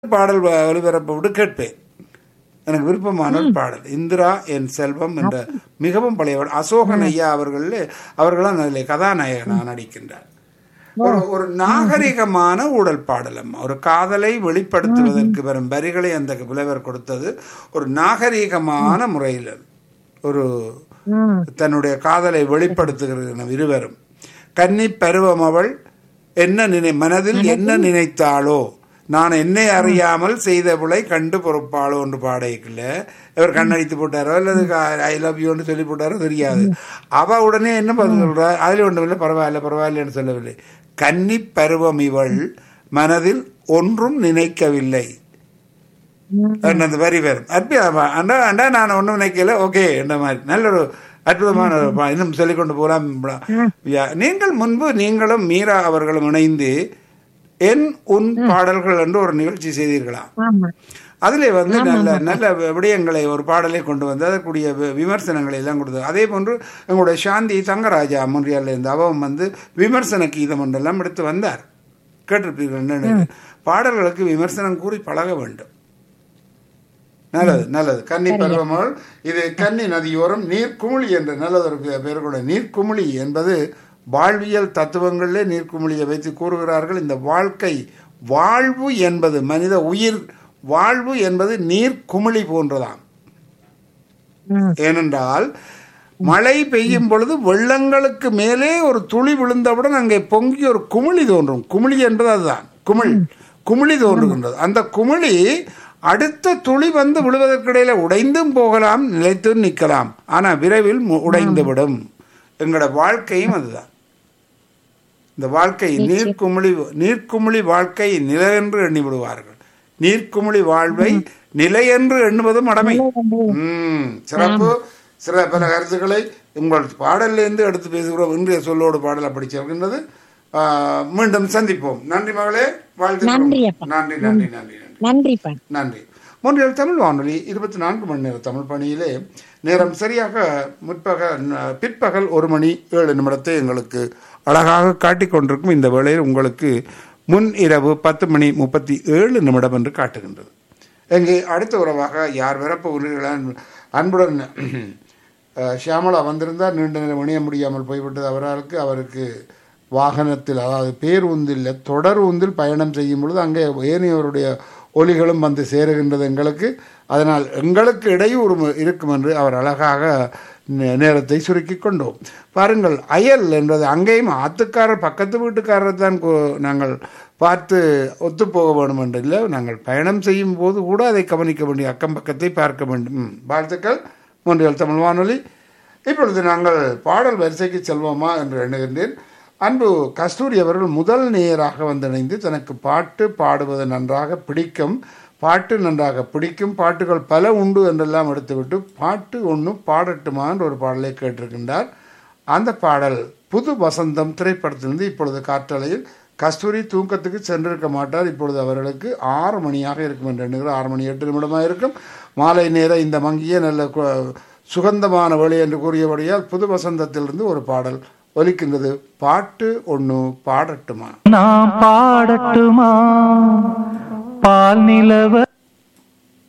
பாடல் வ- ஒளிபரப்ப விட்டு கேட்பேன் எனக்கு விருப்பமான ஒரு பாடல் இந்திரா என் செல்வம் என்ற மிகவும் பழைய அசோகன் ஐயா அவர்கள் அவர்களும் அதில் கதாநாயகனாக நடிக்கின்றார் ஒரு ஒரு நாகரிகமான ஊழல் பாடலம் ஒரு காதலை வெளிப்படுத்துவதற்கு வரும் வரிகளை அந்த புலவர் கொடுத்தது ஒரு நாகரிகமான முறையில் ஒரு தன்னுடைய காதலை வெளிப்படுத்துகிறது இருவரும் கன்னி பருவம் அவள் என்ன நினை மனதில் என்ன நினைத்தாளோ நான் என்னை அறியாமல் செய்த பிழை கண்டு பொறுப்பாளோ என்று பாடைக்குள்ள இவர் கண்ணடித்து போட்டாரோ அல்லது ஐ லவ் யூன்னு சொல்லி போட்டாரோ தெரியாது அவ உடனே என்ன பதில் சொல்றா அதுல ஒன்றும் இல்லை பரவாயில்ல பரவாயில்லன்னு சொல்லவில்லை கன்னி பருவம் இவள் மனதில் ஒன்றும் நினைக்கவில்லை அந்த வரி வரும் அற்புதமா அண்டா அண்டா நான் ஒன்றும் நினைக்கல ஓகே என்ற மாதிரி நல்ல ஒரு அற்புதமான ஒரு பா- இன்னும் சொல்லிக் கொண்டு போகலாம் யா- நீங்கள் முன்பு நீங்களும் மீரா அவர்களும் இணைந்து என் உன் பாடல்கள் என்று ஒரு நிகழ்ச்சி செய்தீர்களா ஆமா அதிலே வந்து நல்ல நல்ல விடயங்களை ஒரு பாடலை கொண்டு வந்து அதற்குரிய வி- விமர்சனங்களை எல்லாம் கொடுத்தது அதே போன்று எங்களுடைய சாந்தி தங்கராஜா முன்றியால இருந்து அவன் வந்து விமர்சன கீதம் ஒன்றெல்லாம் எடுத்து வந்தார் கேட்டிருப்பீர்கள் என்னன்னு. பாடல்களுக்கு விமர்சனம் கூறி பழக வேண்டும் நல்லது நல்லது கன்னி பருவமகள் இது கன்னி நதியோரம் நீர்க்குமிழி என்ற நல்லதொரு பெ- பெயர் கூட நீர்க்குமிழி என்பது வாழ்வியல் தத்துவங்களிலே நீர்க்குமிழியை வைத்து கூறுகிறார்கள் இந்த வாழ்க்கை வாழ்வு என்பது மனித உயிர் வாழ்வு என்பது நீர்க்குமிழி போன்றதாம் ம். ஏனென்றால் மழை பெய்யும் பொழுது வெள்ளங்களுக்கு மேலே ஒரு துளி விழுந்தவுடன் அங்கே பொங்கி ஒரு குமிழி தோன்றும் குமிழி என்பது அதுதான் குமிழ் குமிழி தோன்றுகின்றது அந்த குமிழி அடுத்த துளி வந்து விழுவதற்கிடையில உடைந்தும் போகலாம் நிலைத்தும் நிற்கலாம் ஆனா விரைவில் மு- உடைந்து விடும் எங்களோட வாழ்க்கையும் அதுதான் இந்த வாழ்க்கை நீர்க்குமிழி நீர்க்குமிழி வாழ்க்கை நிலை என்று எண்ணி விடுவார்கள் நீர்க்குமிழி வாழ்வை நிலை என்று எண்ணுவதும் அடமை ம் சிறப்பு சில பல கருத்துக்களை உங்கள் பாடலிருந்து எடுத்து பேசுகிறோம் இன்றைய சொல்லோடு பாடல் அப்படி சேர்க்கின்றது ஆ, மீண்டும் சந்திப்போம் நன்றி மகளே வாழ்த்துக்கிறோம் நன்றி அப்பா. நன்றி நன்றி நன்றி நன்றி நன்றிப்பா நன்றி மூன்றில் தமிழ் வானொலி இருபத்தி நான்கு மணி நேர தமிழ் பணியிலே நேரம் சரியாக முற்பகல் ந- பிற்பகல் ஒரு மணி ஏழு நிமிடத்தை எங்களுக்கு அழகாக காட்டிக் கொண்டிருக்கும் இந்த வேளையில் உங்களுக்கு முன் இரவு பத்து மணி முப்பத்தி ஏழு நிமிடம் என்று காட்டுகின்றது எங்கே அடுத்த உறவாக யார் வரப்போகிறீர்கள் அன்புடன் அஹ், ஷியாமளா வந்திருந்தார் நீண்ட நேரம் இணைய முடியாமல் போய்விட்டது அவர்களுக்கு அவருக்கு வாகனத்தில் அதாவது பேருந்தில் தொடர் ஊந்தில் பயணம் செய்யும் பொழுது அங்கே ஏனையோருடைய ஒலிகளும் வந்து சேருகின்றது எங்களுக்கு அதனால் எங்களுக்கு இடையூறு ம- இருக்கும் என்று அவர் அழகாக நே- நேரத்தை சுருக்கி கொண்டோம் பாருங்கள் அயல் என்பது அங்கேயும் ஆத்துக்காரர் பக்கத்து வீட்டுக்காரர் தான் கு- நாங்கள் பார்த்து ஒத்துப்போக வேண்டும் என்று இல்லை நாங்கள் பயணம் செய்யும் போது கூட அதை கவனிக்க வேண்டிய அக்கம் பக்கத்தை பார்க்க வேண்டும் ம், வாழ்த்துக்கள் மூன்றியல் தமிழ் வானொலி இப்பொழுது நாங்கள் பாடல் வரிசைக்கு செல்வோமா என்று எண்ணுகின்றேன் அன்பு கஸ்தூரி அவர்கள் முதல் நேயராக வந்திணைந்து தனக்கு பாட்டு பாடுவது நன்றாக பிடிக்கும் பாட்டு நன்றாக பிடிக்கும் பாட்டுகள் பல உண்டு என்றெல்லாம் எடுத்துவிட்டு பாட்டு ஒன்று பாடட்டுமா என்ற ஒரு பாடலை கேட்டிருக்கின்றார் அந்த பாடல் புது வசந்தம் திரைப்படத்திலிருந்து இப்பொழுது காற்றலையில் கஸ்தூரி தூக்கத்துக்கு சென்றிருக்க மாட்டார் இப்பொழுது அவர்களுக்கு ஆறு மணியாக இருக்கும் என்று எண்ணுகிறோம் ஆறு மணி எட்டு நிமிடமாக இருக்கும் மாலை நேர இந்த மங்கிய நல்ல கு- சுகந்தமான வழி என்று கூறியபடியால் புது வசந்தத்திலிருந்து ஒரு பாடல் ஒலிக்கின்றது பாட்டு ஒன்று பாடட்டுமா நாம் பாடட்டுமா பால் நிலவ